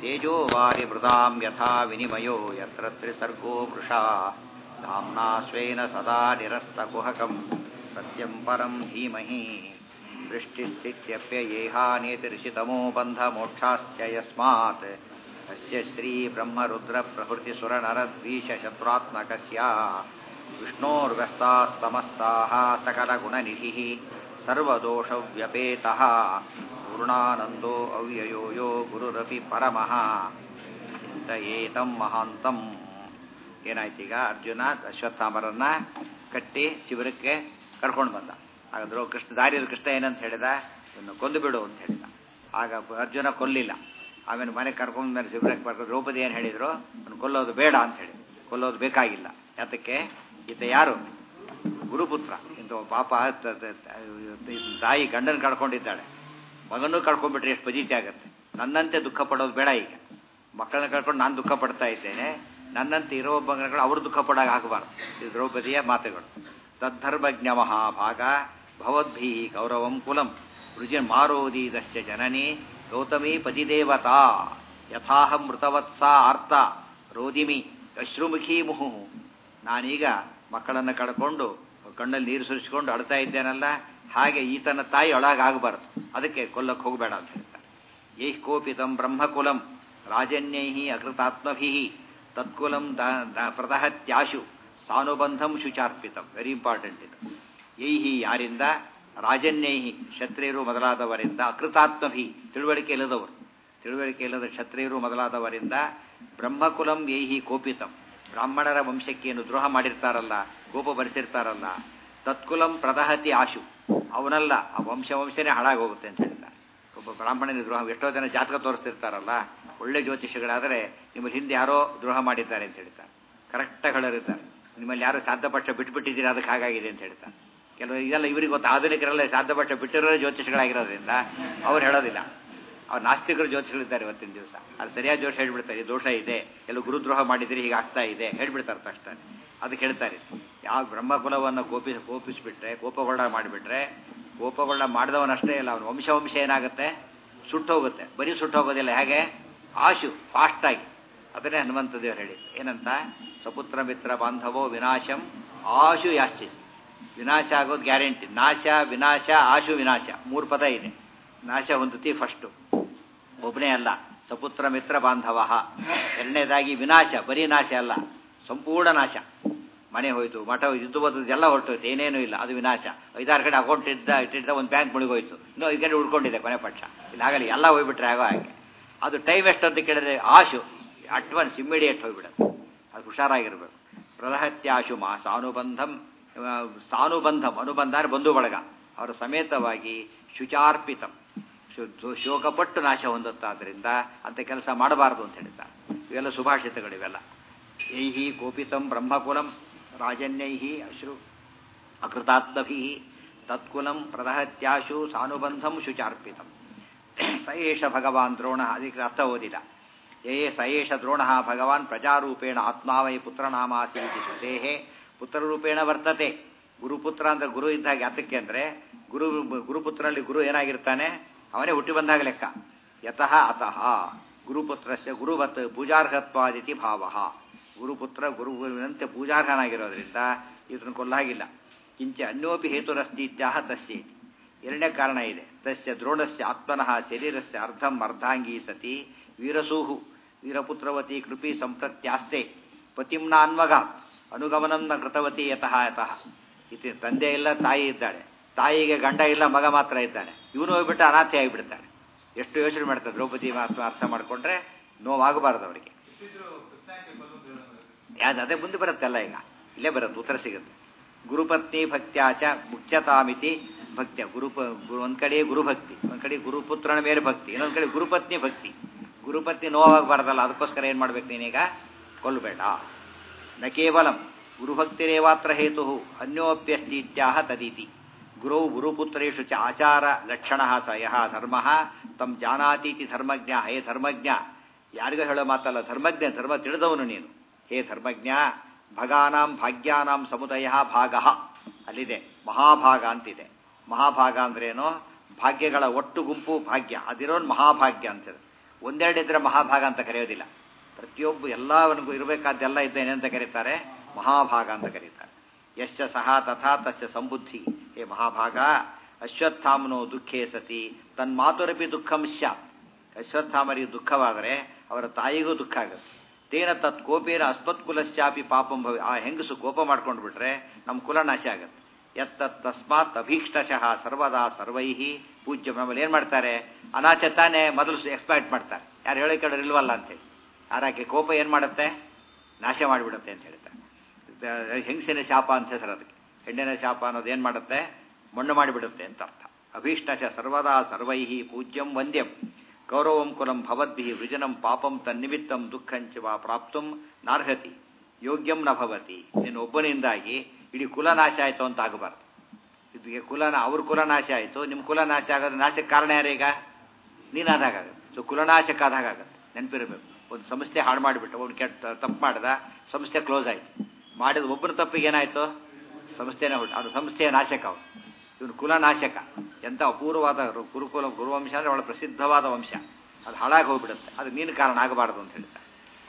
ತೇಜೋ ವಾರಿ ಮೃದಾಂ ಯಥಾ ವಿನಿಮಯೋ ಯತ್ರ ತ್ರಿಸರ್ಗೋ ವೃಷಾ ಧಾಮ್ನಾ ಸ್ವೇನ ಸದಾ ನಿರಸ್ತಕುಹಕಂ ಸತ್ಯಂ ಪರಂ ಧೀಮಹಿ ಸೃಷ್ಟಿಸ್ಥಿತ್ಯಪ್ಯಯೇಹಾನೇತಿರ್ಷಿತಮೋ ಬಂಧಮೋಕ್ಷಾಶ್ಚ ಯಸ್ಮಾತ್ ಅಸ್ಯ ಶ್ರೀ ಬ್ರಹ್ಮರುದ್ರಪ್ರಭೃತಿಸುರನರದ್ವೀಷಶತ್ರುತ್ಮಕಸ್ಯ ವಿಷ್ಣೋರ್ವ್ಯಸ್ತಾः ಸಮಸ್ತಾः सकलगुणनिधिः सर्वदोषव्यपेतः पूर्णानन्दो ಅವ್ಯಯೋ ಯೋ ಗುರುರಪಿ ಪರಮಃ ಚಿಂತಯೇತಂ ಮಹಾಂತಂ ಏನಾಯ್ತೀಗ ಅರ್ಜುನ ಅಶ್ವತ್ಥಾಮರನ್ನ ಕಟ್ಟಿ ಶಿಬಿರಕ್ಕೆ ಕರ್ಕೊಂಡು ಬಂದ ಆಗ ದ್ರೋ ಕೃಷ್ಣ ದಾರಿಯಲ್ಲಿ ಕೃಷ್ಣ ಏನಂತ ಹೇಳಿದ ಇನ್ನು ಕೊಂದು ಬಿಡು ಅಂತ ಹೇಳಿದ ಆಗ ಅರ್ಜುನ ಕೊಲ್ಲಿಲ್ಲ ಆಮೇಲೆ ಮನೆಗೆ ಕರ್ಕೊಂಡು ಮೇಲೆ ಶಿಬಿರಕ್ಕೆ ಬರ್ಕೊಂಡು ದ್ರೌಪದಿ ಏನು ಹೇಳಿದ್ರು ಅವ್ನು ಕೊಲ್ಲೋದು ಬೇಡ ಅಂತ ಹೇಳಿ ಕೊಲ್ಲೋದು ಬೇಕಾಗಿಲ್ಲ ಯಾತಕ್ಕೆ ಈತ ಯಾರು ಗುರುಪುತ್ರ ಇಂಥ ಪಾಪ ತಾಯಿ ಗಂಡನ ಕಳ್ಕೊಂಡಿದ್ದಾಳೆ ಮಗನೂ ಕಳ್ಕೊಂಡ್ಬಿಟ್ರೆ ಎಷ್ಟು ಪಜೀತಿ ಆಗುತ್ತೆ ನನ್ನಂತೆ ದುಃಖ ಪಡೋದು ಬೇಡ ಈಗ ಮಕ್ಕಳನ್ನ ಕಳ್ಕೊಂಡು ನಾನು ದುಃಖ ಪಡ್ತಾ ಇದ್ದೇನೆ ನನ್ನಂತೆ ಇರೋ ಮಗನಗಳು ಅವರು ದುಃಖ ಪಡಾಗ ಆಗಬಾರ್ದು ಇದು ದ್ರೌಪದಿಯ ಮಾತುಗಳು ತದ್ಧರ್ಮಜ್ಞ ಮಹಾಭಾಗ ಭವದ್ಭೀ ಕೌರವಂ ಕುಲಂ ರುಜಿನ್ ಮಾರೋದೀದಸ್ಯ ಜನನಿ ಗೌತಮಿ ಪತಿದೇವತಾ ಯಥಾಹಂ ಮೃತವತ್ಸ ಆರ್ತ ರೋದಿಮಿ ಅಶ್ರುಮುಖಿ ಮುಹು ನಾನೀಗ ಮಕ್ಕಳನ್ನು ಕಳ್ಕೊಂಡು ಕಣ್ಣಲ್ಲಿ ನೀರು ಸುರಿಸ್ಕೊಂಡು ಅಳ್ತಾ ಇದ್ದೇನಲ್ಲ ಹಾಗೆ ಈತನ ತಾಯಿ ಒಳಗಾಗಬಾರ್ದು ಅದಕ್ಕೆ ಕೊಲ್ಲಕ್ಕೆ ಹೋಗಬೇಡ ಅಂತ ಹೇಳ್ತಾರೆ ಯೈಃ ಕೋಪಿತಂ ಬ್ರಹ್ಮಕುಲಂ ರಾಜನ್ಯೈ ಅಕೃತಾತ್ಮಭಿ ತತ್ಕುಲಂ ಪ್ರತಹತ್ಯಾಶು ಸಾನುಬಂಧಂ ಶುಚಾರ್ಪಿತಂ ವೆರಿ ಇಂಪಾರ್ಟೆಂಟ್ ಇದು ಯೈಹಿ ಯಾರಿಂದ ರಾಜನ್ಯೈಹಿ ಕ್ಷತ್ರಿಯರು ಮೊದಲಾದವರಿಂದ ಅಕೃತಾತ್ಮಭಿ ತಿಳುವಳಿಕೆ ಇಲ್ಲದವರು ತಿಳುವಳಿಕೆ ಇಲ್ಲದ ಕ್ಷತ್ರಿಯರು ಮೊದಲಾದವರಿಂದ ಬ್ರಹ್ಮಕುಲಂ ಯೈಹಿ ಕೋಪಿತಂ ಬ್ರಾಹ್ಮಣರ ವಂಶಕ್ಕೆ ಏನು ದ್ರೋಹ ಮಾಡಿರ್ತಾರಲ್ಲ ಕೋಪ ಬರೆಸಿರ್ತಾರಲ್ಲ ತತ್ಕುಲಂ ಪ್ರದಹತಿ ಆಶು ಅವನಲ್ಲ ಆ ವಂಶ ವಂಶನೇ ಹಾಳಾಗೋಗುತ್ತೆ ಅಂತ ಹೇಳ್ತಾರೆ ಒಬ್ಬ ಬ್ರಾಹ್ಮಣನ ದ್ರೋಹ ಎಷ್ಟೋ ಜನ ಜಾತಕ ತೋರಿಸ್ತಿರ್ತಾರಲ್ಲ ಒಳ್ಳೆ ಜ್ಯೋತಿಷಗಳಾದರೆ ನಿಮ್ಮಲ್ಲಿ ಹಿಂದೆ ಯಾರೋ ದ್ರೋಹ ಮಾಡಿದ್ದಾರೆ ಅಂತ ಹೇಳ್ತಾರೆ ಕರೆಕ್ಟಾಗಿ ಹೇಳೋರಿದ್ದಾರೆ ನಿಮ್ಮಲ್ಲಿ ಯಾರೋ ಸಾಧ್ಯಪಕ್ಷ ಬಿಟ್ಬಿಟ್ಟಿದ್ದೀರಾ ಅದಕ್ಕೆ ಹಾಗಾಗಿದೆ ಅಂತ ಹೇಳ್ತಾರೆ ಕೆಲವು ಇದೆಲ್ಲ ಇವರಿಗೆ ಗೊತ್ತು ಆಧುನಿಕರೆಲ್ಲ ಸಾಧ್ಯಪಕ್ಷ ಬಿಟ್ಟಿರೋ ಜ್ಯೋತಿಷಗಳಾಗಿರೋದ್ರಿಂದ ಅವ್ರು ಹೇಳೋದಿಲ್ಲ ಅವ್ರು ನಾಸ್ತಿಕರು ಜ್ಯೋತಿಷಗಳಿದ್ದಾರೆ ಇವತ್ತಿನ ದಿವಸ ಅದು ಸರಿಯಾದ ಜೋಶ ಹೇಳ್ಬಿಡ್ತಾರೆ ಈ ದೋಷ ಇದೆ ಕೆಲವು ಗುರುದ್ರೋಹ ಮಾಡಿದ್ರೆ ಹೀಗೆ ಆಗ್ತಾ ಇದೆ ಹೇಳ್ಬಿಡ್ತಾರೆ ತಕ್ಷಣ ಅದಕ್ಕೆ ಹೇಳ್ತಾರೆ ಯಾವ ಬ್ರಹ್ಮಕುಲವನ್ನು ಕೋಪಿ ಕೋಪಿಸ್ಬಿಟ್ರೆ ಕೋಪಗೊಳ್ಳ ಮಾಡಿಬಿಟ್ರೆ ಕೋಪಗೊಳ್ಳ ಮಾಡಿದವನಷ್ಟೇ ಇಲ್ಲ ಅವನು ವಂಶ ವಂಶ ಏನಾಗುತ್ತೆ ಸುಟ್ಟೋಗುತ್ತೆ ಬರೀ ಸುಟ್ಟೋಗೋದಿಲ್ಲ ಹೇಗೆ ಆಶು ಫಾಸ್ಟಾಗಿ ಅದನ್ನೇ ಹನುಮಂತ ದೇವರು ಹೇಳಿ ಏನಂತ ಸಪುತ್ರ ಮಿತ್ರ ಬಾಂಧವೋ ವಿನಾಶಂ ಆಶು ಯಾಶ್ಚಿಸ್ ವಿನಾಶ ಆಗೋದು ಗ್ಯಾರಂಟಿ ನಾಶ ವಿನಾಶ ಆಶು ವಿನಾಶ ಮೂರು ಪದ ಇದೆ ನಾಶ ಹೊಂದುತ್ತಿ ಫಸ್ಟು ಒಬ್ಬನೇ ಅಲ್ಲ ಸಪುತ್ರ ಮಿತ್ರ ಬಾಂಧವ ಎರಡನೇದಾಗಿ ವಿನಾಶ ಬರೀ ನಾಶ ಅಲ್ಲ ಸಂಪೂರ್ಣ ನಾಶ ಮನೆ ಹೋಯ್ತು ಮಠ ಇದ್ದು ಬದ್ದು ಎಲ್ಲ ಹೊರಟೋಯ್ತು ಏನೇನೂ ಇಲ್ಲ ಅದು ವಿನಾಶ ಐದಾರು ಕಡೆ ಅಕೌಂಟ್ ಇದ್ದ ಇಟ್ಟಿದ್ದ ಒಂದು ಬ್ಯಾಂಕ್ ಮುಳುಗೋಯ್ತು ಇನ್ನೂ ಐದು ಕಡೆ ಉಳ್ಕೊಂಡಿದೆ ಕೊನೆ ಪಕ್ಷ ಇಲ್ಲ ಆಗಲಿ ಎಲ್ಲ ಹೋಗ್ಬಿಟ್ರೆ ಆಗೋ ಹಾಗೆ ಅದು ಟೈಮ್ ಎಷ್ಟು ಅಂತ ಕೇಳಿದ್ರೆ ಆಶು ಅಡ್ವಾನ್ಸ್ ಇಮ್ಮಿಡಿಯೇಟ್ ಹೋಗ್ಬಿಡುತ್ತೆ ಅದು ಹುಷಾರಾಗಿರ್ಬೇಕು ಪ್ರದಹತ್ಯಾಶು ಮಾ ಸಾನುಬಂಧಂ ಸಾನುಬಂಧಂ ಅನುಬಂಧ ಅಂದರೆ ಬಂಧು ಬಳಗ ಅವರ ಸಮೇತವಾಗಿ ಶುಚಾರ್ಪಿತಂ ಶೋಕಪಟ್ಟು ನಾಶ ಹೊಂದುತ್ತಾದ್ರಿಂದ ಅಂಥ ಕೆಲಸ ಮಾಡಬಾರದು ಅಂತ ಹೇಳ್ತಾರೆ ಇವೆಲ್ಲ ಸುಭಾಷಿತಗಳಿವೆಲ್ಲ ಯೈಹಿ ಕೋಪಿತಂ ಬ್ರಹ್ಮಕುಲಂ ರಾಜನ್ಯೈಹಿ ಅಶ್ರು ಅಕೃತಾತ್ಮಭಿ ತತ್ಕುಲಂ ಪ್ರದಹತ್ಯಾಶು ಸಾನುಬಂಧಂ ಶುಚಾರ್ಪಿತಂ ಸ ಏಷ ಭಗವಾನ್ ದ್ರೋಣ ಅದಕ್ಕೆ ಅರ್ಥ ಓದಿಲ್ಲ ಯೇ ಸ ಏಷ ದ್ರೋಣ ಭಗವಾನ್ ಪ್ರಜಾರೂಪೇಣ ಆತ್ಮಾವೈ ಪುತ್ರನಾಮಾಸಿ ಶ್ರುತೇಹೇ ಪುತ್ರರೂಪೇಣ ವರ್ತತೆ ಗುರುಪುತ್ರ ಅಂದ್ರೆ ಗುರು ಇದ್ದಾಗ ಯಾತಕ್ಕೆ ಅಂದರೆ ಗುರು ಗುರುಪುತ್ರನಲ್ಲಿ ಗುರು ಏನಾಗಿರ್ತಾನೆ ಅವನೇ ಹುಟ್ಟಿ ಬಂದಾಗ ಲೆಕ್ಕ ಯತಃ ಅತಃ ಗುರುಪುತ್ರಸ್ಯ ಗುರುವತ್ ಪೂಜಾರ್ಹತ್ವಾದಿತಿ ಭಾವ ಗುರುಪುತ್ರ ಗುರುವಿನಂತೆ ಪೂಜಾರ್ಹನಾಗಿರೋದ್ರಿಂದ ಇದನ್ನು ಕೊಲ್ಲಾಗಿಲ್ಲ ಕಿಂಚ ಅನ್ಯೋಪಿ ಹೇತುರಸ್ತೀತ್ಯಾಹ ತಸ್ಯ ಎರಡನೇ ಕಾರಣ ಇದೆ ತಸ್ಯ ದ್ರೋಣಸ್ಯ ಆತ್ಮನಃ ಶರೀರಸ್ಯ ಅರ್ಧಂ ಅರ್ಧಾಂಗೀ ಸತಿ ವೀರಸೂಹು ವೀರಪುತ್ರವತಿ ಕೃಪಿ ಸಂಪ್ರತ್ಯಾಸ್ತೆ ಪತಿಮ್ನಾನ್ಮಗ ಅನುಗಮನಂ ನ ಕೃತವತಿ ಯತಃ ಯತಃ ಇತಿ ತಂದೆ ಇಲ್ಲ ತಾಯಿ ಇದ್ದಾಳೆ ತಾಯಿಗೆ ಗಂಡ ಇಲ್ಲ ಮಗ ಮಾತ್ರ ಇದ್ದಾನೆ ಇವನು ಹೋಗ್ಬಿಟ್ಟು ಅನಾಥೆ ಆಗಿಬಿಡ್ತಾನೆ ಎಷ್ಟು ಯೋಚನೆ ಮಾಡ್ತಾರೆ ದ್ರೌಪದಿ ಮಾತು ಅರ್ಥ ಮಾಡಿಕೊಂಡ್ರೆ ನೋವಾಗಬಾರ್ದು ಅವರಿಗೆ ಯಾವ್ದು ಅದೇ ಮುಂದೆ ಬರುತ್ತಲ್ಲ ಈಗ ಇಲ್ಲೇ ಬರುತ್ತೆ ಉತ್ತರ ಸಿಗುತ್ತೆ ಗುರುಪತ್ನಿ ಭಕ್ತ್ಯಾಚ ಮುಖ್ಯತಾಮಿತಿ ಭಕ್ತ್ಯ ಗುರುಪ ಒಂದು ಕಡೆ ಗುರುಭಕ್ತಿ ಒಂದು ಕಡೆ ಗುರುಪುತ್ರನ ಮೇಲೆ ಭಕ್ತಿ ಇನ್ನೊಂದು ಕಡೆ ಗುರುಪತ್ನಿ ಭಕ್ತಿ ಗುರುಪತ್ನಿ ನೋವಾಗಬಾರ್ದಲ್ಲ ಅದಕ್ಕೋಸ್ಕರ ಏನು ಮಾಡ್ಬೇಕು ನೀನೀಗ ಕೊಲ್ಲಬೇಡ ನ ಕೇವಲಂ ಗುರುಭಕ್ತಿರೇವಾತ್ರ ಹೇತು ಅನ್ಯೋಪ್ಯಸ್ತೀತ್ಯಾಹ ತದೀತಿ ಗುರು ಗುರುಪುತ್ರೇಶು ಚ ಆಚಾರ ಲಕ್ಷಣ ಸ ಯಹ ಧರ್ಮ ತಮ್ ಜಾನಾತೀತಿ ಧರ್ಮಜ್ಞ ಹೇ ಧರ್ಮಜ್ಞ ಯಾರಿಗೂ ಹೇಳೋ ಮಾತಲ್ಲ ಧರ್ಮಜ್ಞ ಧರ್ಮ ತಿಳಿದವನು ನೀನು ಹೇ ಧರ್ಮಜ್ಞ ಭಗಾನಾಂ ಭಾಗ್ಯಾನಾಂ ಸಮುದಯ ಭಾಗ ಅಲ್ಲಿದೆ ಮಹಾಭಾಗ ಅಂತಿದೆ ಮಹಾಭಾಗ ಅಂದ್ರೇನು ಭಾಗ್ಯಗಳ ಒಟ್ಟು ಗುಂಪು ಭಾಗ್ಯ ಅದಿರೋನ್ ಮಹಾಭಾಗ್ಯ ಅಂತಿದೆ ಒಂದೆರಡಿದ್ರೆ ಮಹಾಭಾಗ ಅಂತ ಕರೆಯೋದಿಲ್ಲ ಪ್ರತಿಯೊಬ್ಬ ಎಲ್ಲವನಿಗೂ ಇರಬೇಕಾದ್ದೆಲ್ಲ ಇದ್ದೇನೆ ಅಂತ ಕರೀತಾರೆ ಮಹಾಭಾಗ ಅಂತ ಕರೀತಾರೆ ಯಶ್ಚ ಸಹ ತಥಾ ತಸ್ಯ ಸಂಬುದ್ಧಿ ಹೇ ಮಹಾಭಾಗ ಅಶ್ವತ್ಥಾಮನೋ ದುಃಖೇ ಸತಿ ತನ್ಮಾತುರಪಿ ದುಃಖಂ ಸ್ಯಾತ್ ಅಶ್ವತ್ಥಾಮರಿಗೆ ದುಃಖವಾದರೆ ಅವರ ತಾಯಿಗೂ ದುಃಖ ಆಗುತ್ತೆ ತೇನ ತತ್ ಕೋಪೇನ ಅಸ್ಮತ್ಕುಲಶ್ಚಾಪಿ ಪಾಪಂ ಭವಿ ಆ ಹೆಂಗಸು ಕೋಪ ಮಾಡ್ಕೊಂಡು ಬಿಟ್ರೆ ನಮ್ಮ ಕುಲ ನಾಶ ಆಗುತ್ತೆ ಎತ್ತತ್ ತಸ್ಮಾತ್ ಅಭೀಷ್ಟಶಃ ಸರ್ವದಾ ಸರ್ವೈ ಪೂಜ್ಯ ನಮ್ಮಲ್ಲಿ ಏನು ಮಾಡ್ತಾರೆ ಅನಾಚ ತಾನೇ ಮೊದಲು ಎಕ್ಸ್ಪೆಕ್ಟ್ ಮಾಡ್ತಾರೆ ಯಾರು ಹೇಳಿ ಕೇಳೋರು ಇಲ್ವಲ್ಲ ಅಂತೇಳಿ ಆರಾಕೆ ಕೋಪ ಏನು ಮಾಡುತ್ತೆ ನಾಶ ಮಾಡಿಬಿಡುತ್ತೆ ಅಂತ ಹೇಳ್ತಾರೆ ಹೆಂಗಸಿನ ಶಾಪ ಅಂತ ಹೆಸರು ಅದಕ್ಕೆ ಹೆಣ್ಣಿನ ಶಾಪ ಅನ್ನೋದು ಏನು ಮಾಡುತ್ತೆ ಮಣ್ಣು ಮಾಡಿಬಿಡುತ್ತೆ ಅಂತ ಅರ್ಥ ಅಭೀಷ್ಟಶ ಸರ್ವದಾ ಸರ್ವೈ ಪೂಜ್ಯಂ ವಂದ್ಯಂ ಗೌರವಂ ಕುಲಂ ಭವದ್ಭಿ ವೃಜನಂ ಪಾಪಂ ತನ್ನಿಮಿತ್ತಂ ದುಃಖಂಚ ವಾ ಪ್ರಾಪ್ತುಂ ನಾರ್ಹತಿ ಯೋಗ್ಯಂ ನ ಭವತಿ ನೀನು ಒಬ್ಬನಿಂದಾಗಿ ಇಡೀ ಕುಲ ನಾಶ ಆಯಿತು ಅಂತ ಆಗಬಾರ್ದು ಇದಕ್ಕೆ ಕುಲ ಅವ್ರ ಕುಲ ನಾಶ ಆಯಿತು ನಿಮ್ಮ ಕುಲ ನಾಶ ಆಗೋದು ನಾಶಕ್ಕೆ ಕಾರಣ ಯಾರೀಗ ನೀನಾದಾಗುತ್ತೆ ಸೊ ಕುಲನಾಶಕ ಆದಾಗತ್ತೆ ನೆನಪಿರಬೇಕು ಒಂದು ಸಂಸ್ಥೆ ಹಾಳು ಮಾಡಿಬಿಟ್ಟು ಅವ್ನು ಕೆಟ್ಟ ತಪ್ಪು ಮಾಡ್ದ ಸಂಸ್ಥೆ ಕ್ಲೋಸ್ ಆಯಿತು ಮಾಡಿದ ಒಬ್ಬನ ತಪ್ಪಿಗೆ ಏನಾಯಿತು ಸಂಸ್ಥೆನೇ ಹೊಟ್ಟು ಅದು ಸಂಸ್ಥೆಯ ನಾಶಕ ಅವನು ಇವನು ಕುಲನಾಶಕ ಎಂಥ ಅಪೂರ್ವವಾದ ಗುರುಕುಲ ಗುರುವಂಶ ಅಂದರೆ ಅವಳ ಪ್ರಸಿದ್ಧವಾದ ವಂಶ ಅದು ಹಾಳಾಗಿ ಹೋಗ್ಬಿಡುತ್ತೆ ಅದು ನೀನು ಕಾರಣ ಆಗಬಾರ್ದು ಅಂತ ಹೇಳ್ತಾರೆ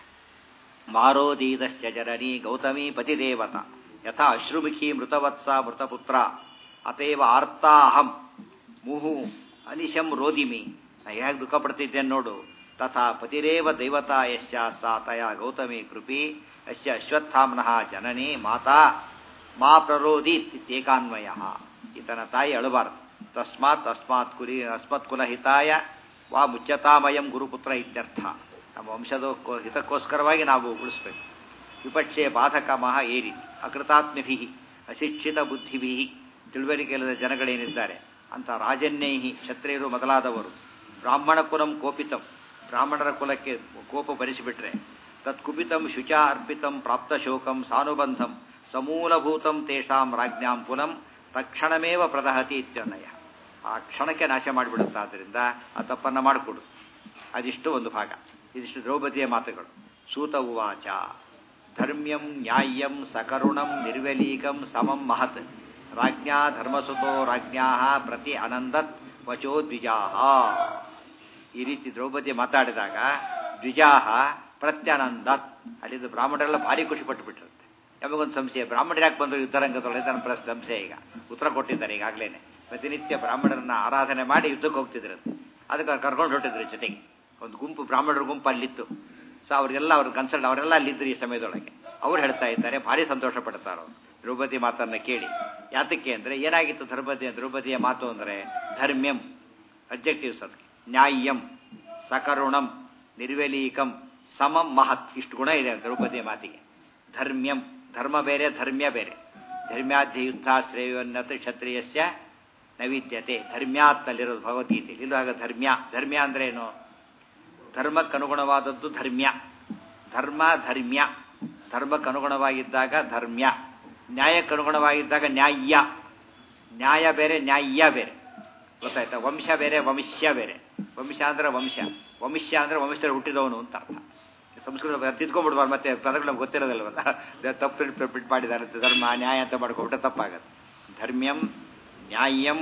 ಮಾರೋದೀದಸ್ಯ ಜನನಿ ಗೌತಮಿ ಪತಿದೇವತ ಯಥಾ ಅಶ್ರುಮುಖಿ ಮೃತವತ್ಸ ಮೃತಪುತ್ರ ಅತೇವ ಆರ್ತಾಹಂ ಮುಹು ಅನಿಶಂ ರೋದಿಮಿ ನಾ ಹೇಗೆ ದುಃಖ ಪಡ್ತಿದ್ದೇನೆ ನೋಡು ತಥಾ ಪತಿರೇವ ದೈವತಾ ಯಶ್ಚ ಸಾ ತಯ ಗೌತಮಿ ಕೃಪಿ ಯಶ್ಚ ಅಶ್ವತ್ಥಾಮ್ನಃ ಜನನಿ ಮಾತಾ ಮಾ ಪ್ರರೋದೀತ್ ಇತ್ಯೇಕಾನ್ವಯ ಈತನ ತಾಯಿ ಅಳಬಾರದು ತಸ್ಮಾತ್ ತಸ್ಮಾತ್ ಕುರಿ ಅಸ್ಮತ್ ಕುಲಹಿತಾಯ ವಾ ಮುಚ್ಚತಾಮಯಂ ಗುರುಪುತ್ರ ಇತ್ಯರ್ಥ ನಮ್ಮ ವಂಶದ ಹಿತಕ್ಕೋಸ್ಕರವಾಗಿ ನಾವು ಉಳಿಸ್ಬೇಕು ವಿಪಕ್ಷೆ ಬಾಧಕ ಮಹ ಏರಿ ಅಕೃತಾತ್ಮಭಿ ಅಶಿಕ್ಷಿತ ಬುದ್ಧಿಭಿ ತಿಳುವಳಿಕೆ ಇಲ್ಲದ ಜನಗಳೇನಿದ್ದಾರೆ ಅಂತ ರಾಜನ್ಯೈಹಿ ಕ್ಷತ್ರಿಯರು ಮೊದಲಾದವರು ಬ್ರಾಹ್ಮಣ ಕುಲಂ ಕೋಪಿತಂ ಬ್ರಾಹ್ಮಣರ ಕುಲಕ್ಕೆ ಕೋಪ ಭರಿಸಿಬಿಟ್ರೆ ತತ್ಕುಪಿತಂ ಶುಚ ಅರ್ಪಿತಂ ಪ್ರಾಪ್ತ ಶೋಕಂ ಸಾನುಬಂಧಂ ಸಮೂಲಭೂತಂ ತೇಷಾಂ ರಾಜ್ಞಾಂ ಕುಲಂ ತಕ್ಷಣಮೇವ ಪ್ರದಹತಿ ಇತ್ಯನ್ನಯ ಆ ಕ್ಷಣಕ್ಕೆ ನಾಶ ಮಾಡಿಬಿಡುತ್ತಾದ್ದರಿಂದ ಆ ತಪ್ಪನ್ನು ಮಾಡಿಕೊಡು ಅದಿಷ್ಟು ಒಂದು ಭಾಗ ಇದಿಷ್ಟು ದ್ರೌಪದಿಯ ಮಾತುಗಳು ಸೂತ ಉವಾಚ ಧರ್ಮ್ಯಂ ನ್ಯಾಯ್ಯಂ ಸಕರುಣಂ ನಿರ್ವಲೀಕಂ ಸಮಂ ಮಹತ್ ರಾಜ್ಞಾ ಧರ್ಮಸುತೋ ರಾಜ್ಞಾ ಪ್ರತಿ ಅನಂದತ್ ವಚೋ ದ್ವಿಜಾಹ ಈ ರೀತಿ ದ್ರೌಪದಿ ಮಾತಾಡಿದಾಗ ದ್ವಿಜಾಹ ಪ್ರತ್ಯನಂದತ್ ಅಲ್ಲಿದ್ದು ಬ್ರಾಹ್ಮಣರೆಲ್ಲ ಭಾರಿ ಖುಷಿ ಪಟ್ಟು ಬಿಟ್ಟಿರುತ್ತೆ ಯಾವಾಗೊಂದು ಸಂಶಯ ಬ್ರಾಹ್ಮಣರು ಯಾಕೆ ಬಂದರು ಯುದ್ಧರಂಗದೊಳಗೆ ನನ್ನ ಪ್ರಶ್ನೆ ಸಂಶಯ ಈಗ ಉತ್ತರ ಕೊಟ್ಟಿದ್ದಾರೆ ಈಗಾಗಲೇ ಪ್ರತಿನಿತ್ಯ ಬ್ರಾಹ್ಮಣರನ್ನ ಆರಾಧನೆ ಮಾಡಿ ಯುದ್ಧಕ್ಕೆ ಹೋಗ್ತಿದ್ರಂತೆ ಅದಕ್ಕೆ ಅವ್ರು ಕರ್ಕೊಂಡು ಹೊಟ್ಟಿದ್ರು ಜೊತೆಗೆ ಒಂದು ಗುಂಪು ಬ್ರಾಹ್ಮಣರ ಗುಂಪು ಅಲ್ಲಿತ್ತು ಸೊ ಅವ್ರಿಗೆಲ್ಲ ಅವ್ರ ಕನ್ಸಲ್ಟ್ ಅವರೆಲ್ಲ ಅಲ್ಲಿದ್ದರು ಈ ಸಮಯದೊಳಗೆ ಅವ್ರು ಹೇಳ್ತಾ ಇದ್ದಾರೆ ಭಾರಿ ಸಂತೋಷ ಪಡ್ತಾರೆ ಅವರು ದ್ರೌಪದಿ ಮಾತನ್ನು ಕೇಳಿ ಯಾತಕ್ಕೆ ಅಂದರೆ ಏನಾಗಿತ್ತು ದ್ರೌಪದಿ ದ್ರೌಪದಿಯ ಮಾತು ಅಂದರೆ ಧರ್ಮ್ಯಂ ಅಬ್ಜೆಕ್ಟಿವ್ಸ್ ಅದಕ್ಕೆ ನ್ಯಾಯಂ ಸಕರುಣಂ ನಿರ್ವೆಲೀಕಂ ಸಮಂ ಮಹತ್ ಇಷ್ಟು ಗುಣ ಇದೆ ದ್ರೌಪದಿಯ ಮಾತಿಗೆ ಧರ್ಮ್ಯಂ ಧರ್ಮ ಬೇರೆ ಧರ್ಮ್ಯ ಬೇರೆ ಧರ್ಮ್ಯಾಧ್ಯ ಯುದ್ಧ ಶ್ರೇಯೋನ್ನತ ಕ್ಷತ್ರಿಯಸ್ಯ ನೈವಿದ್ಯತೆ ಧರ್ಮ್ಯಾತ್ನಲ್ಲಿರೋದು ಭಗವದ್ಗೀತೆ ಇಲ್ಲೂ ಆಗ ಧರ್ಮ್ಯ ಧರ್ಮ್ಯ ಅಂದ್ರೆ ಏನು ಧರ್ಮಕ್ಕನುಗುಣವಾದದ್ದು ಧರ್ಮ್ಯ ಧರ್ಮ ಧರ್ಮ್ಯ ಧರ್ಮಕ್ಕನುಗುಣವಾಗಿದ್ದಾಗ ಧರ್ಮ್ಯ ನ್ಯಾಯಕ್ಕನುಗುಣವಾಗಿದ್ದಾಗ ನ್ಯಾಯ ನ್ಯಾಯ ಬೇರೆ ನ್ಯಾಯ ಬೇರೆ ಗೊತ್ತಾಯ್ತಾ ವಂಶ ಬೇರೆ ವಂಶ್ಯ ಬೇರೆ ವಂಶ ಅಂದ್ರೆ ವಂಶ ವಂಶ್ಯ ಅಂದ್ರೆ ವಂಶದಲ್ಲಿ ಹುಟ್ಟಿದವನು ಅಂತ ಅರ್ಥ ಸಂಸ್ಕೃತ ತಿದ್ಕೊಂಡ್ಬಿಡ್ಬಾರ್ದು ಮತ್ತೆ ಪದಗಳು ನಮ್ಗೆ ಗೊತ್ತಿರೋದಿಲ್ವಲ್ಲ ತಪ್ಪು ಪ್ರಿಂಟ್ ಮಾಡಿದ್ದಾರೆ ಧರ್ಮ ನ್ಯಾಯ ಅಂತ ಮಾಡ್ಕೊಬಿಟ್ರೆ ತಪ್ಪಾಗತ್ತೆ ಧರ್ಮ್ಯಂ ನ್ಯಾಯಂ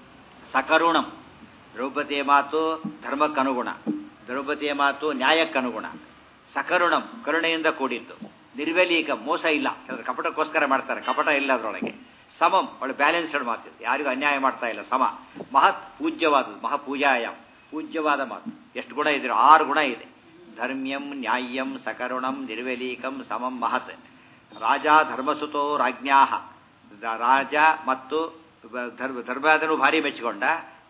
ಸಕರುಣಂ ದ್ರೌಪದಿಯ ಮಾತು ಧರ್ಮಕ್ಕನುಗುಣ ದ್ರೌಪದಿಯ ಮಾತು ನ್ಯಾಯಕ್ಕನುಗುಣ ಸಕರುಣಂ ಕರುಣೆಯಿಂದ ಕೂಡಿದ್ದು ನಿರ್ವೆಲೀಕ ಮೋಸ ಇಲ್ಲ ಕೆಲವರು ಕಪಟಕ್ಕೋಸ್ಕರ ಮಾಡ್ತಾರೆ ಕಪಟ ಇಲ್ಲ ಅದರೊಳಗೆ ಸಮಂ ಅವಳು ಬ್ಯಾಲೆನ್ಸ್ಡ್ ಮಾತು ಯಾರಿಗೂ ಅನ್ಯಾಯ ಮಾಡ್ತಾ ಇಲ್ಲ ಸಮ ಮಹತ್ ಪೂಜ್ಯವಾದದ್ದು ಮಹಾಪೂಜಾಯ ಪೂಜ್ಯವಾದ ಮಾತು ಎಷ್ಟು ಗುಣ ಇದೆ ಆರು ಗುಣ ಇದೆ ಧರ್ಮ್ಯಂ ನ್ಯಾಯಂ ಸಕರುಣಂ ನಿರ್ವೆಲೀಕಂ ಸಮಂ ಮಹತ್ ರಾಜ ಧರ್ಮಸುತೋ ರಾಜ್ಞಾ ರಾಜ ಮತ್ತು ಧರ್ಮ ಧರ್ಮರಾಜನು ಭಾರಿ ಮೆಚ್ಚಿಕೊಂಡ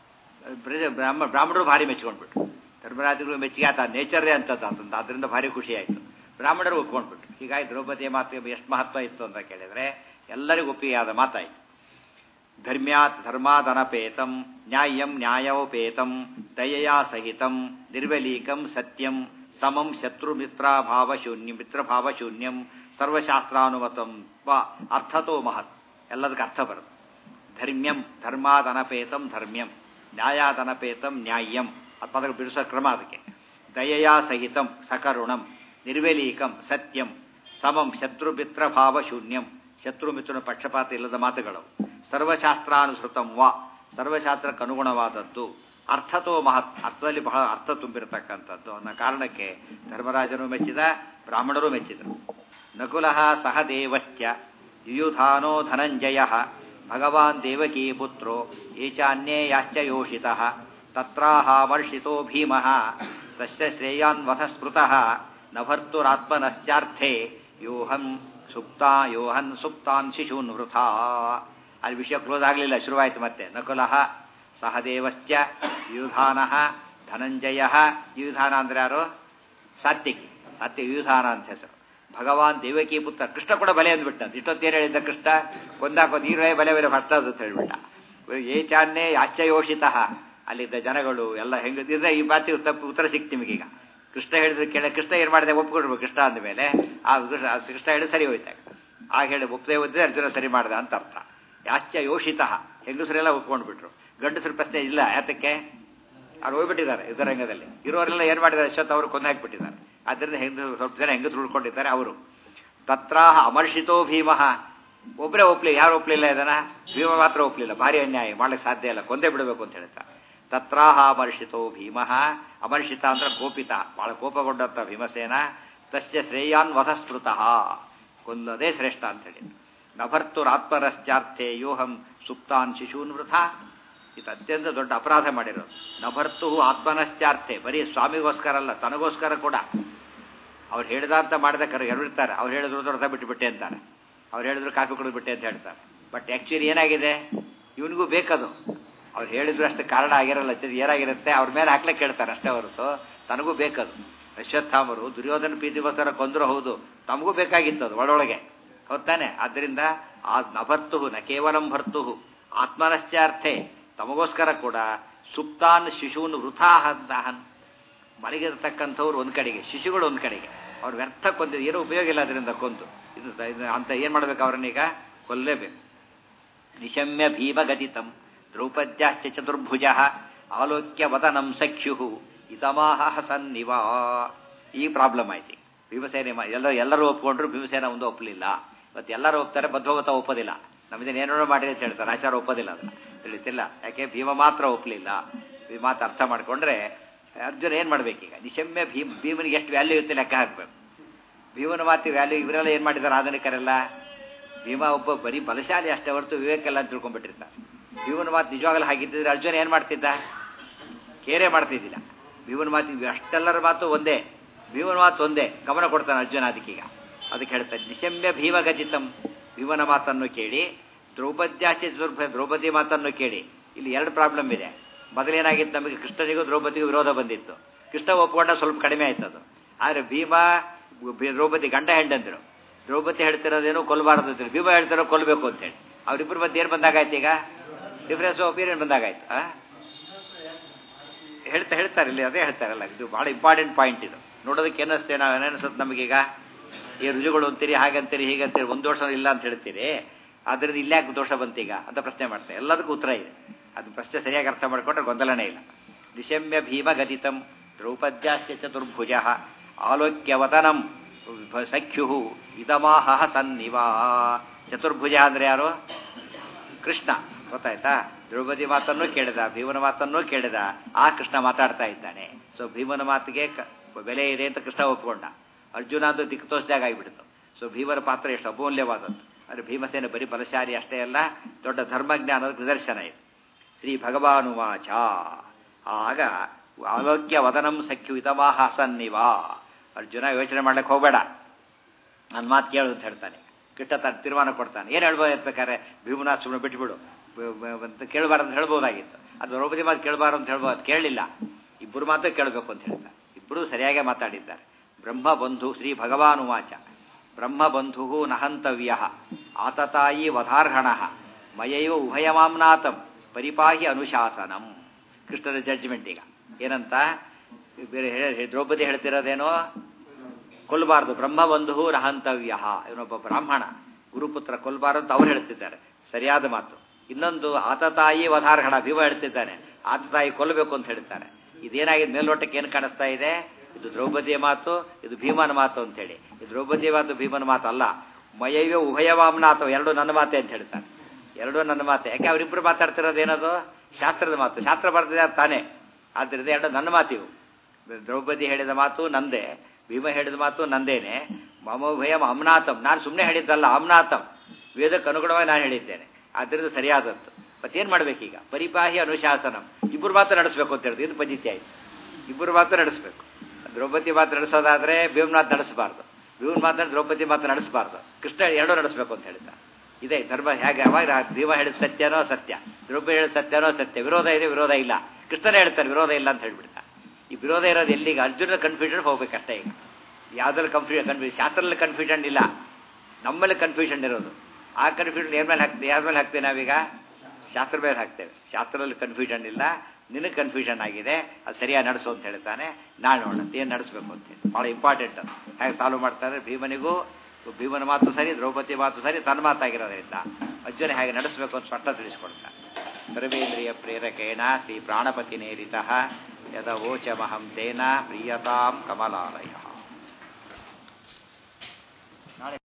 ಬ್ರಾಹ್ಮ ಬ್ರಾಹ್ಮಣರು ಭಾರಿ ಮೆಚ್ಕೊಂಡ್ಬಿಟ್ರು ಧರ್ಮರಾಜರು ಮೆಚ್ಚಿಗೆ ಆತ ನೇಚರೇ ಅಂತದ್ದು ಅಂತಂದು ಅದರಿಂದ ಭಾರಿ ಖುಷಿ ಆಯಿತು ಬ್ರಾಹ್ಮಣರು ಒಪ್ಕೊಂಡ್ಬಿಟ್ರು ಹೀಗಾಗಿ ದ್ರೌಪದಿಯ ಮಾತು ಎಷ್ಟು ಮಹತ್ವ ಇತ್ತು ಅಂತ ಕೇಳಿದರೆ ಎಲ್ಲರಿಗೂ ಒಪ್ಪಿಗೆಯಾದ ಮಾತಾಯಿತು ಧರ್ಮ್ಯಾತ್ ಧರ್ಮಾದನಪೇತಂ ನ್ಯಾಯಂ ನ್ಯಾಯೋಪೇತಂ ದಯೆಯ ಸಹಿತಂ ನಿರ್ವಲೀಕಂ ಸತ್ಯಂ ಸಮಂ ಶತ್ರುಮಿತ್ರಾಭಾವಶೂನ್ಯ ಮಿತ್ರಭಾವಶೂನ್ಯಂ ಸರ್ವಶಾಸ್ತ್ರಾನುಮತಂ ವ ಅರ್ಥತೋ ಮಹತ್ ಎಲ್ಲದಕ್ಕೆ ಅರ್ಥ ಬರುತ್ತೆ ಧರ್ಮ್ಯಂ ಧರ್ಮಾದನಪೇತಂ ಧರ್ಮ್ಯಂ ನ್ಯಾಯಾದನಪೇತಂ ನ್ಯಾಯಂ ಅದು ಪದಗಳು ಬಿಡಿಸೋ ಕ್ರಮ ಅದಕ್ಕೆ ದಯೆಯ ಸಹಿತಂ ಸಕರುಣಂ ನಿರ್ವೆಲೀಕಂ ಸತ್ಯಂ ಸಮಂ ಶತ್ರುಮಿತ್ರಭಾವಶೂನ್ಯಂ ಶತ್ರುಮಿತ್ರನ ಪಕ್ಷಪಾತ ಇಲ್ಲದ ಮಾತುಗಳು ಸರ್ವಶಾಸ್ತ್ರಾನುಸೃತಂ ವಾ ಸರ್ವಶಾಸ್ತ್ರಕ್ಕನುಗುಣವಾದದ್ದು ಅರ್ಥತೋ ಮಹತ್ ಅರ್ಥದಲ್ಲಿ ಬಹಳ ಅರ್ಥ ತುಂಬಿರತಕ್ಕಂಥದ್ದು ಅನ್ನೋ ಕಾರಣಕ್ಕೆ ಧರ್ಮರಾಜನು ಮೆಚ್ಚಿದ ಬ್ರಾಹ್ಮಣರು ಮೆಚ್ಚಿದರು ನಕುಲ ಸಹ ದೇವಶ್ಚ ಯುಯುಧಾನೋ ಧನಂಜಯ ಭಗವಾನ್ ದೇವಕೀ ಪುತ್ರೋ ಏಚಾನ್ಯೇ ಯಾಶ್ಚ ಯೋಷಿತಃ ತತ್ರಾಹಾಮರ್ಷಿತೋ ಭೀಮಃ ತಸ್ಯ ಶ್ರೇಯಾನ್ವಥ ಸ್ಮೃತಃ ನ ಭರ್ತುರಾತ್ಮನಶ್ಚಾರ್ಥೆ ಯೋಹಂ ಸುಪ್ತಾ ಯೋಹನ್ ಸುಪ್ತಾನ್ ಶಿಶೂನ್ ವೃಥಾ ಅಲ್ಲಿ ವಿಷಯ ಕ್ಲೋಸ್ ಆಗಲಿಲ್ಲ ಶುರುವಾಯಿತು ಮತ್ತೆ ನಕುಲಃ ಸಹದೇವಶ್ಚ ಯುಧಾನ ಧನಂಜಯ ಯುಧಾನ ಅಂದ್ರೆ ಯಾರು ಸಾತ್ವಿಕಿ ಸಾತ್ವಿಕ ಯುಧಾನ ಅಂತ ಹೆಸರು ಭಗವಾನ್ ದೇವಕಿ ಪುತ್ರ ಕೃಷ್ಣ ಕೂಡ ಬಲೆ ಅಂದ್ಬಿಟ್ಟ ಇಷ್ಟೊತ್ತೇನು ಹೇಳಿದ್ದ ಕೃಷ್ಣ ಕೊಂದಾಕೊಂದು ಈರುವೆ ಬಲೆ ಬಲೆ ಬರ್ತದ ಅಂತ ಹೇಳ್ಬಿಟ್ಟ ಏಚಾನ್ನೇ ಆಶ್ಚಯೋಷಿತ ಅಲ್ಲಿದ್ದ ಜನಗಳು ಎಲ್ಲ ಹೆಂಗಿದ್ರೆ ಈ ಮಾತಿಗೆ ತಪ್ಪು ಉತ್ತರ ಸಿಕ್ತು ನಿಮಗೀಗ ಕೃಷ್ಣ ಹೇಳಿದ್ರೆ ಕೇಳ ಕೃಷ್ಣ ಏನು ಮಾಡಿದೆ ಒಪ್ಕೊಡ್ಬೇಕು ಕೃಷ್ಣ ಅಂದಮೇಲೆ ಆ ಕೃಷ್ಣ ಹೇಳಿ ಸರಿ ಹೋಯ್ತಾಗ ಆಗ ಹೇಳಿ ಒಪ್ಪದೆ ಹೋದ್ರೆ ಅರ್ಜುನ ಸರಿ ಮಾಡ್ದ ಅಂತ ಅರ್ಥ ಯಾಶ್ಚ ಯೋಷಿತ ಹೆಂಗಸರೆಲ್ಲ ಒಪ್ಕೊಂಡ್ಬಿಟ್ರು ಗಂಡಸರ ಪ್ರಶ್ನೆ ಇಲ್ಲ ಯಾತಕ್ಕೆ ಅವ್ರು ಹೋಗ್ಬಿಟ್ಟಿದ್ದಾರೆ ಯುದ್ಧರಂಗದಲ್ಲಿ ಇರೋರೆಲ್ಲ ಏನು ಮಾಡಿದ್ದಾರೆ ಅಶ್ವತ್ ಅವರು ಕೊಂದು ಹಾಕಿಬಿಟ್ಟಿದ್ದಾರೆ ಆದ್ದರಿಂದ ಹೆಂಗ ಸ್ವಲ್ಪ ಜನ ಹೆಂಗಸರು ಉಳ್ಕೊಂಡಿದ್ದಾರೆ ಅವರು ತತ್ರಾಹ ಅಮರ್ಷಿತೋ ಭೀಮಃ ಒಬ್ಬರೇ ಒಪ್ಲಿ ಯಾರು ಒಪ್ಲಿಲ್ಲ ಇದನ್ನ ಭೀಮ ಮಾತ್ರ ಒಪ್ಲಿಲ್ಲ ಭಾರಿ ಅನ್ಯಾಯ ಮಾಡ್ಲಿಕ್ಕೆ ಸಾಧ್ಯ ಇಲ್ಲ ಕೊಂದೇ ಬಿಡಬೇಕು ಅಂತ ಹೇಳ್ತಾರೆ ತತ್ರಾಹ ಅಮರ್ಷಿತೋ ಭೀಮಃ ಅಮರ್ಷಿತ ಅಂದ್ರೆ ಕೋಪಿತ ಬಹಳ ಕೋಪಗೊಂಡಂತ ಭೀಮಸೇನ ತಸ್ಯ ಶ್ರೇಯಾನ್ ವಧಸ್ಮೃತಃ ಕೊಂದದೇ ಶ್ರೇಷ್ಠ ಅಂತ ಹೇಳಿ ನಭರ್ತುರಾತ್ಮರಶ್ಚಾರ್ಥೆ ಯೋಹಂ ಸುಪ್ತಾನ್ ಶಿಶೂನ್ ವೃಥ ಇದು ಅತ್ಯಂತ ದೊಡ್ಡ ಅಪರಾಧ ಮಾಡಿರೋದು ನಭರ್ತು ಆತ್ಮನಶ್ಚಾರ್ಥೆ ಬರೀ ಸ್ವಾಮಿಗೋಸ್ಕರ ಅಲ್ಲ ತನಗೋಸ್ಕರ ಕೂಡ ಅವ್ರು ಹೇಳಿದ ಅಂತ ಮಾಡಿದ ಕರೆ ಇರ್ತಾರೆ ಅವ್ರು ಹೇಳಿದ್ರು ದೊಡ್ಡ ಬಿಟ್ಟುಬಿಟ್ಟೆ ಅಂತಾರೆ ಅವ್ರು ಹೇಳಿದ್ರು ಕಾಫಿ ಕುಡಿದು ಬಿಟ್ಟೆ ಅಂತ ಹೇಳ್ತಾರೆ ಬಟ್ ಆ್ಯಕ್ಚುಲಿ ಏನಾಗಿದೆ ಇವನಿಗೂ ಬೇಕದು ಅವ್ರು ಹೇಳಿದ್ರು ಅಷ್ಟು ಕಾರಣ ಆಗಿರಲ್ಲ ಏನಾಗಿರುತ್ತೆ ಅವ್ರ ಮೇಲೆ ಹಾಕ್ಲಿಕ್ಕೆ ಕೇಳ್ತಾರೆ ಅಷ್ಟೇ ಹೊರತು ತನಗೂ ಬೇಕದು ಅಶ್ವತ್ಥಾಮರು ದುರ್ಯೋಧನ ಪ್ರೀತಿಗೋಸ್ಕರ ಕೊಂದ್ರು ಹೌದು ತಮಗೂ ಬೇಕಾಗಿತ್ತು ಅದು ಒಳೊಳಗೆ ಹೌದಾನೆ ಆದ್ದರಿಂದ ಆ ನಭರ್ತು ನ ಕೇವಲಂ ಭರ್ತು ಆತ್ಮನಶ್ಚಾರ್ಥೆ ತಮಗೋಸ್ಕರ ಕೂಡ ಸುಪ್ತಾನ್ ಶಿಶೂನ್ ವೃಥಾಹನ್ ಮಲಗಿರ್ತಕ್ಕಂಥವ್ರು ಒಂದು ಕಡೆಗೆ ಶಿಶುಗಳು ಒಂದು ಕಡೆಗೆ ಅವ್ರು ವ್ಯರ್ಥ ಕೊಂದಿದ್ದು ಏನೂ ಉಪಯೋಗ ಇಲ್ಲ ಅದರಿಂದ ಕೊಂದು ಇದು ಅಂತ ಏನು ಮಾಡ್ಬೇಕು ಅವ್ರನ್ನೀಗ ಕೊಲ್ಲೇಬೇಕು ನಿಶಮ್ಯ ಭೀಮಗದಿತಂ ದ್ರೌಪದ್ಯಾಶ್ಚ ಚತುರ್ಭುಜ ಆಲೋಕ್ಯ ವದನಂ ಸಖ್ಯು ಇತಮಾಹ ಸನ್ನಿವಾ ಈ ಪ್ರಾಬ್ಲಮ್ ಆಯ್ತು ಭೀಮಸೇನೆ ಎಲ್ಲ ಎಲ್ಲರೂ ಒಪ್ಕೊಂಡ್ರು ಭೀಮಸೇನ ಒಂದು ಒಪ್ಪಲಿಲ್ಲ ಇವತ್ತು ಎಲ್ಲರೂ ಒಪ್ತಾರೆ ಬದ್ಧವತ ಒಪ್ಪೋದಿಲ್ಲ ನಮ್ದೇನು ಏನೋ ಮಾಡಿದೆ ಅಂತ ಹೇಳ್ತಾರೆ ಆಚಾರ ಒಪ್ಪೋದಿಲ್ಲ ಅದನ್ನ ತಿಳಿತಿಲ್ಲ ಯಾಕೆ ಭೀಮ ಮಾತ್ರ ಒಪ್ಪಲಿಲ್ಲ ಈ ಮಾತು ಅರ್ಥ ಮಾಡ್ಕೊಂಡ್ರೆ ಅರ್ಜುನ ಏನು ಮಾಡ್ಬೇಕೀಗ ನಿಶಮ್ಯ ಭೀಮ್ ಭೀಮನಿಗೆ ಎಷ್ಟು ವ್ಯಾಲ್ಯೂ ಇರುತ್ತೆ ಲೆಕ್ಕ ಹಾಕ್ಬೇಕು ಭೀಮನ ಮಾತು ವ್ಯಾಲ್ಯೂ ಇವರೆಲ್ಲ ಏನು ಮಾಡಿದ್ದಾರೆ ಆಧುನಿಕರೆಲ್ಲ ಭೀಮ ಒಬ್ಬ ಬರೀ ಬಲಶಾಲಿ ಅಷ್ಟೇ ಹೊರತು ವಿವೇಕೆಲ್ಲ ಅಂತ ತಿಳ್ಕೊಂಡ್ಬಿಟ್ಟಿರ್ತಾರೆ ಭೀಮನ ಮಾತು ನಿಜವಾಗಲೂ ಹಾಗಿದ್ದಿದ್ರೆ ಅರ್ಜುನ ಏನು ಮಾಡ್ತಿದ್ದ ಕೇರೆ ಮಾಡ್ತಿದ್ದಿಲ್ಲ ಭೀಮನ ಮಾತು ಅಷ್ಟೆಲ್ಲರ ಮಾತು ಒಂದೇ ಭೀಮನ ಮಾತು ಒಂದೇ ಗಮನ ಕೊಡ್ತಾನೆ ಅರ್ಜುನ ಅದಕ್ಕೀಗ ಅದಕ್ಕೆ ಹೇಳ್ತಾರೆ ನಿಶಮ್ಯ ಭೀಮಗಜಿತಂ ಭೀಮನ ಮಾತನ್ನು ಕೇಳಿ ದ್ರೌಪದ್ಯಾಚೆ ದುರ್ಭ ದ್ರೌಪದಿ ಮಾತನ್ನು ಕೇಳಿ ಇಲ್ಲಿ ಎರಡು ಪ್ರಾಬ್ಲಮ್ ಇದೆ ಮೊದಲೇನಾಗಿತ್ತು ನಮಗೆ ಕೃಷ್ಣನಿಗೂ ದ್ರೌಪದಿಗೂ ವಿರೋಧ ಬಂದಿತ್ತು ಕೃಷ್ಣ ಒಪ್ಕೊಂಡ ಸ್ವಲ್ಪ ಕಡಿಮೆ ಆಯ್ತು ಅದು ಆದರೆ ಭೀಮ ದ್ರೌಪದಿ ಗಂಡ ಹೆಂಡಂದ್ರು ದ್ರೌಪದಿ ಹೇಳ್ತಿರೋದೇನು ಕೊಲ್ಲಬಾರದು ಅಂತಾರೆ ಭೀಮ ಹೇಳ್ತಿರೋ ಕೊಲ್ಲಬೇಕು ಅಂತೇಳಿ ಅವ್ರಿಬ್ಬರು ಮಧ್ಯೆ ಏನು ಬಂದಾಗಾಯ್ತು ಈಗ ಡಿಫ್ರೆನ್ಸ್ ಒಪಿನಿಯನ್ ಬಂದಾಗಾಯ್ತು ಆ ಹೇಳ್ತಾ ಹೇಳ್ತಾರೆ ಇಲ್ಲಿ ಅದೇ ಹೇಳ್ತಾರಲ್ಲ ಇದು ಬಹಳ ಇಂಪಾರ್ಟೆಂಟ್ ಪಾಯಿಂಟ್ ಇದು ನೋಡೋದಕ್ಕೆ ಏನಿಸ್ತೇ ನಾವು ಏನಿಸುತ್ತೆ ನಮಗೀಗ ಈ ರುಜುಗಳು ಅಂತೀರಿ ಹಾಗಂತೀರಿ ಹೀಗಂತೀರಿ ಒಂದು ದೋಷ ಇಲ್ಲ ಅಂತ ಹೇಳ್ತೀರಿ ಆದ್ರಿಂದ ಇಲ್ಲಾಕೆ ದೋಷ ಬಂತೀಗ ಅಂತ ಪ್ರಶ್ನೆ ಮಾಡ್ತಾರೆ ಎಲ್ಲದಕ್ಕೂ ಉತ್ತರ ಇದೆ ಅದು ಪ್ರಶ್ನೆ ಸರಿಯಾಗಿ ಅರ್ಥ ಮಾಡಿಕೊಂಡ್ರೆ ಗೊಂದಲನೇ ಇಲ್ಲ ನಿಶಮ್ಯ ಭೀಮ ಗದಿತಂ ದ್ರೌಪದ್ಯಾಸ್ಯ ಚತುರ್ಭುಜ ಆಲೋಕ್ಯವತನಂ ಸಖ್ಯು ಇದಮಾಹ ಸನ್ನಿವಾ ಚತುರ್ಭುಜ ಅಂದ್ರೆ ಯಾರು ಕೃಷ್ಣ ಗೊತ್ತಾಯ್ತಾ ದ್ರೌಪದಿ ಮಾತನ್ನು ಕೇಳಿದ ಭೀಮನ ಮಾತನ್ನು ಕೇಳಿದ ಆ ಕೃಷ್ಣ ಮಾತಾಡ್ತಾ ಇದ್ದಾನೆ ಸೊ ಭೀಮನ ಮಾತಿಗೆ ಬೆಲೆ ಇದೆ ಅಂತ ಕೃಷ್ಣ ಒಪ್ಕೊಂಡ ಅರ್ಜುನ ಅದು ದಿಕ್ಕು ತೋರಿಸಿದಾಗ ಆಗಿಬಿಡ್ತು ಸೊ ಭೀಮನ ಪಾತ್ರ ಎಷ್ಟು ಅಮೂಲ್ಯವಾದದ್ದು ಆದರೆ ಭೀಮಸೇನ ಬರೀ ಬಲಶಾಲಿ ಅಷ್ಟೇ ಅಲ್ಲ ದೊಡ್ಡ ಧರ್ಮಜ್ಞಾನದ ನಿದರ್ಶನ ಇದೆ ಶ್ರೀ ಭಗವಾನುವಾಚ ಆಗ ಆಲೋಕ್ಯ ವದನಂ ಸಖ್ಯು ಇತಮಾಹ ಸನ್ನಿವಾ ಅರ್ಜುನ ಯೋಚನೆ ಮಾಡ್ಲಿಕ್ಕೆ ಹೋಗಬೇಡ ನನ್ನ ಮಾತು ಕೇಳು ಅಂತ ಹೇಳ್ತಾನೆ ಕೃಷ್ಣ ತನ್ನ ತೀರ್ಮಾನ ಕೊಡ್ತಾನೆ ಏನು ಹೇಳ್ಬೋದು ಬೇಕಾದ್ರೆ ಭೀಮನ ಸುಮ್ಮನೆ ಬಿಟ್ಬಿಡು ಅಂತ ಕೇಳಬಾರ್ದು ಅಂತ ಹೇಳ್ಬೋದಾಗಿತ್ತು ಅದು ದ್ರೌಪದಿ ಮಾತು ಕೇಳಬಾರ್ದು ಅಂತ ಹೇಳ್ಬೋದು ಕೇಳಲಿಲ್ಲ ಇಬ್ಬರು ಮಾತು ಕೇಳಬೇಕು ಅಂತ ಹೇಳ್ತಾರೆ ಇಬ್ಬರು ಸರಿಯಾಗೇ ಮಾತಾಡಿದ್ದಾರೆ ಬ್ರಹ್ಮಬಂಧು ಶ್ರೀ ಭಗವಾನುವಾಚ ಬ್ರಹ್ಮಬಂಧು ನಹಂತವ್ಯ ಆತತಾಯಿ ವಧಾರ್ಹಣ ಮಯೈವ ಉಭಯಮಾಮ್ನಾಥಂ ಪರಿಪಾಹಿ ಅನುಶಾಸನಂ ಕೃಷ್ಣನ ಜಡ್ಜ್ಮೆಂಟ್ ಈಗ ಏನಂತ ಬೇರೆ ದ್ರೌಪದಿ ಹೇಳ್ತಿರೋದೇನೋ ಕೊಲ್ಲಬಾರ್ದು ಬ್ರಹ್ಮಬಂಧು ನಹಂತವ್ಯ ಇವನೊಬ್ಬ ಬ್ರಾಹ್ಮಣ ಗುರುಪುತ್ರ ಕೊಲ್ಲಬಾರ್ದು ಅಂತ ಅವ್ರು ಹೇಳ್ತಿದ್ದಾರೆ ಸರಿಯಾದ ಮಾತು ಇನ್ನೊಂದು ಆತತಾಯಿ ವಧಾರ್ಹಣ ಭೀಮ ಹೇಳ್ತಿದ್ದಾನೆ ಆತತಾಯಿ ಕೊಲ್ಲಬೇಕು ಅಂತ ಹೇಳ್ತಾರೆ ಇದೇನಾಗಿದೆ ಮೇಲ್ನೋಟಕ್ಕೆ ಏನು ಕಾಣಿಸ್ತಾ ಇದೆ ಇದು ದ್ರೌಪದಿಯ ಮಾತು ಇದು ಭೀಮನ ಮಾತು ಅಂತ ಹೇಳಿ ಇದು ದ್ರೌಪದಿಯ ಮಾತು ಭೀಮನ ಮಾತು ಅಲ್ಲ ಮಯೈವ ಉಭಯವಾಮ್ನ ಅಥವಾ ಎರಡು ನನ್ನ ಮಾತೆ ಅಂತ ಹೇಳ್ತಾರೆ ಎರಡೂ ನನ್ನ ಮಾತೆ ಯಾಕೆ ಅವರಿಬ್ಬರು ಮಾತಾಡ್ತಿರೋದು ಏನದು ಶಾಸ್ತ್ರದ ಮಾತು ಶಾಸ್ತ್ರ ಬರ್ತಿದೆ ತಾನೇ ಆದ್ದರಿಂದ ಎರಡು ನನ್ನ ಮಾತಿವು ದ್ರೌಪದಿ ಹೇಳಿದ ಮಾತು ನಂದೇ ಭೀಮ ಹೇಳಿದ ಮಾತು ನಂದೇನೆ ಮಮೋಭಯಂ ಅಮ್ನಾಥಂ ನಾನು ಸುಮ್ಮನೆ ಹೇಳಿದ್ದಲ್ಲ ಅಮ್ನಾಥಂ ವೇದಕ್ಕೆ ಅನುಗುಣವಾಗಿ ನಾನು ಹೇಳಿದ್ದೇನೆ ಆದ್ದರಿಂದ ಸರಿಯಾದದ್ದು ಮತ್ತೇನು ಮಾಡಬೇಕೀಗ ಪರಿಪಾಹಿ ಅನುಶಾಸನಂ ಇಬ್ಬರು ಮಾತ್ರ ನಡೆಸಬೇಕು ಅಂತ ಹೇಳಿದ್ರು ಇದು ಪದ್ಧತಿ ಆಯಿತು ಇಬ್ಬರು ಮಾತ್ರ ನಡೆಸಬೇಕು ದ್ರೌಪದಿ ಮಾತ್ರ ನಡೆಸೋದಾದ್ರೆ ಭೀಮನಾಥ್ ನಡೆಸಬಾರ್ದು ಭೀಮನ್ ಮಾತ್ರ ದ್ರೌಪದಿ ಮಾತ್ರ ನಡೆಸಬಾರ್ದು ಕೃಷ್ಣ ಎರಡೂ ನಡೆಸಬೇಕು ಅಂತ ಹೇಳಿದ್ದ ಇದೇ ಧರ್ಮ ಹೇಗೆ ಅವಾಗ ಭೀಮ ಹೇಳಿದ ಸತ್ಯನೋ ಸತ್ಯ ದ್ರೌಪದಿ ಹೇಳಿದ ಸತ್ಯನೋ ಸತ್ಯ ವಿರೋಧ ಇದೆ ವಿರೋಧ ಇಲ್ಲ ಕೃಷ್ಣನೇ ಹೇಳ್ತಾರೆ ವಿರೋಧ ಇಲ್ಲ ಅಂತ ಹೇಳ್ಬಿಡ್ತಾ ಈ ವಿರೋಧ ಇರೋದು ಎಲ್ಲಿಗೆ ಅರ್ಜುನ ಕನ್ಫ್ಯೂಷನ್ ಹೋಗ್ಬೇಕಷ್ಟೇ ಈಗ ಯಾವ್ದ್ರಲ್ಲಿ ಕನ್ಫ್ಯೂ ಕನ್ಫ್ಯೂಸ್ ಶಾಸ್ತ್ರದಲ್ಲಿ ಕನ್ಫ್ಯೂಷನ್ ಇಲ್ಲ ನಮ್ಮಲ್ಲಿ ಕನ್ಫ್ಯೂಷನ್ ಇರೋದು ಆ ಕನ್ಫ್ಯೂಷನ್ ಏನ್ ಮೇಲೆ ಹಾಕ್ತೀವಿ ಯಾರ ಮೇಲೆ ಹಾಕ್ತೇವೆ ನಾವೀಗ ಶಾಸ್ತ್ರ ಮೇಲೆ ಹಾಕ್ತೇವೆ ಶಾಸ್ತ್ರದಲ್ಲಿ ಕನ್ಫ್ಯೂಷನ್ ಇಲ್ಲ ನಿನಗೆ ಕನ್ಫ್ಯೂಷನ್ ಆಗಿದೆ ಅದು ಸರಿಯಾಗಿ ನಡೆಸು ಅಂತ ಹೇಳ್ತಾನೆ ನಾಳೆ ನೋಡೋಣ ಏನು ನಡೆಸಬೇಕು ಅಂತೇಳಿ ಭಾಳ ಇಂಪಾರ್ಟೆಂಟ್ ಅದು ಹೇಗೆ ಸಾಲ್ವ್ ಮಾಡ್ತಾರೆ ಭೀಮನಿಗೂ ಭೀಮನ ಮಾತು ಸರಿ ದ್ರೌಪದಿ ಮಾತು ಸರಿ ತನ್ನ ಮಾತಾಗಿರೋದ್ರಿಂದ ಅರ್ಜುನ ಹೇಗೆ ನಡೆಸಬೇಕು ಅಂತ ಸ್ಪಷ್ಟ ತಿಳಿಸ್ಕೊಡ್ತಾನೆ ಸರ್ವೇಂದ್ರಿಯ ಪ್ರೇರಕೇಣ ಶ್ರೀ ಪ್ರಾಣಪತಿ ನೇರಿತ ಯದ ವೋಚಮಹಂ ತೇನ ಪ್ರಿಯತಾಂ ಕಮಲಾಲಯ